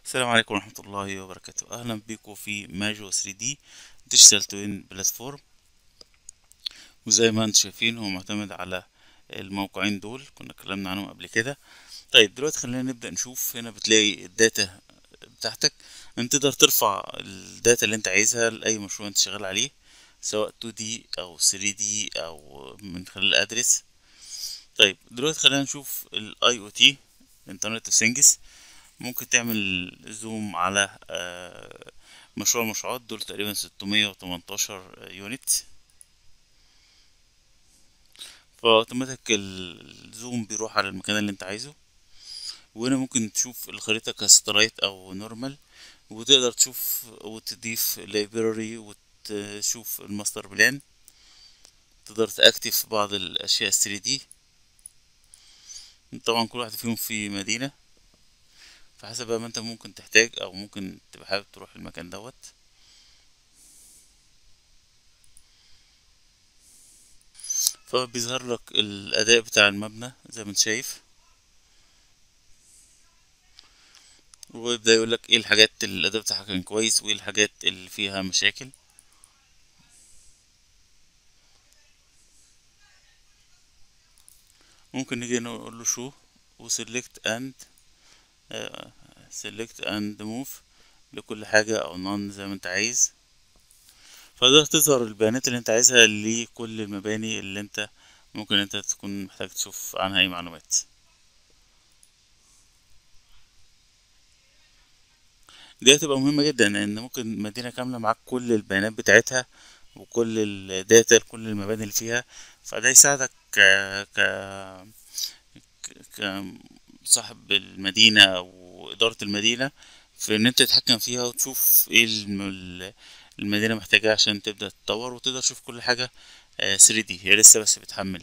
السلام عليكم ورحمة الله وبركاته أهلا بيكم في ماجو 3 دي ديجيتال توين بلاتفورم وزي ما انتم شايفين هو معتمد على الموقعين دول كنا اتكلمنا عنهم قبل كده طيب دلوقتي خلينا نبدأ نشوف هنا بتلاقي الداتا بتاعتك انت تقدر ترفع الداتا اللي انت عايزها لأي مشروع انت شغال عليه سواء 2D أو 3D أو من خلال الأدرس طيب دلوقتي خلينا نشوف الاي او تي انترنت اوف ثينجز ممكن تعمل زوم على آه، مشروع المشروعات دول تقريبا 618 يونت فاوتوماتيك الزوم بيروح على المكان اللي انت عايزه وهنا ممكن تشوف الخريطة كسترايت او نورمال وتقدر تشوف وتضيف لايبراري وتشوف الماستر بلان تقدر تأكتف بعض الأشياء 3 دي طبعا كل واحد فيهم في مدينة فحسب بقى ما انت ممكن تحتاج او ممكن تبقى حابب تروح المكان دوت فبيظهر لك الاداء بتاع المبنى زي ما انت شايف ويبدأ يقول لك ايه الحاجات اللي الاداء بتاعها كان كويس وايه الحاجات اللي فيها مشاكل ممكن نيجي نقول له شو وسيلكت اند سيلكت اند موف لكل حاجة او نون زي ما انت عايز فتقدر تظهر البيانات اللي انت عايزها لكل المباني اللي انت ممكن انت تكون محتاج تشوف عنها اي معلومات دي هتبقى مهمة جدا لان ممكن مدينة كاملة معاك كل البيانات بتاعتها وكل الداتا لكل المباني اللي فيها فده يساعدك ك ك كصاحب المدينة أو إدارة المدينة في إن أنت تتحكم فيها وتشوف إيه الم- المدينة محتاجاه عشان تبدأ تتطور وتقدر تشوف كل حاجة 3D هي لسه بس بتحمل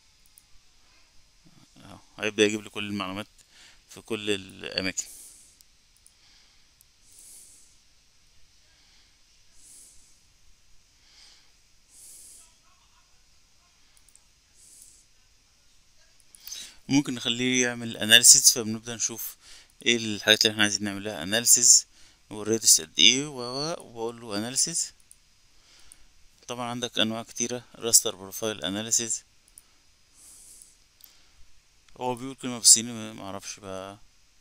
أهو، هيبدأ يجيب لي كل المعلومات في كل الأماكن ممكن نخليه يعمل اناليسيز فبنبدأ نشوف ايه الحاجات اللي احنا عايزين نعملها اناليسيز والريدس قد ايه وبقول له اناليسيز طبعا عندك انواع كتيرة راستر بروفايل اناليسيز هو بيقول كلمة بالصيني معرفش بقى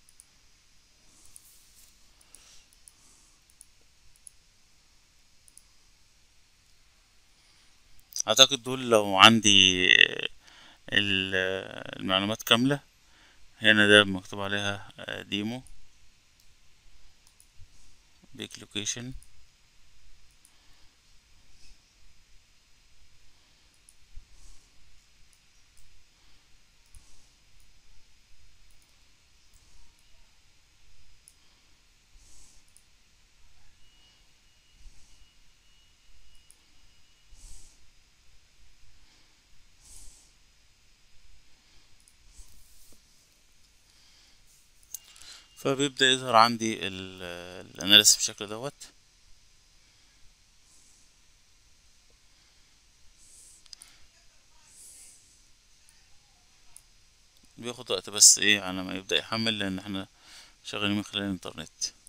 اعتقد دول لو عندي ال- المعلومات كاملة هنا ده مكتوب عليها ديمو بيك لوكيشن فبيبدأ يظهر عندي الاناليسيس بالشكل دوت بياخد وقت بس ايه على ما يبدأ يحمل لان احنا شغالين من خلال الانترنت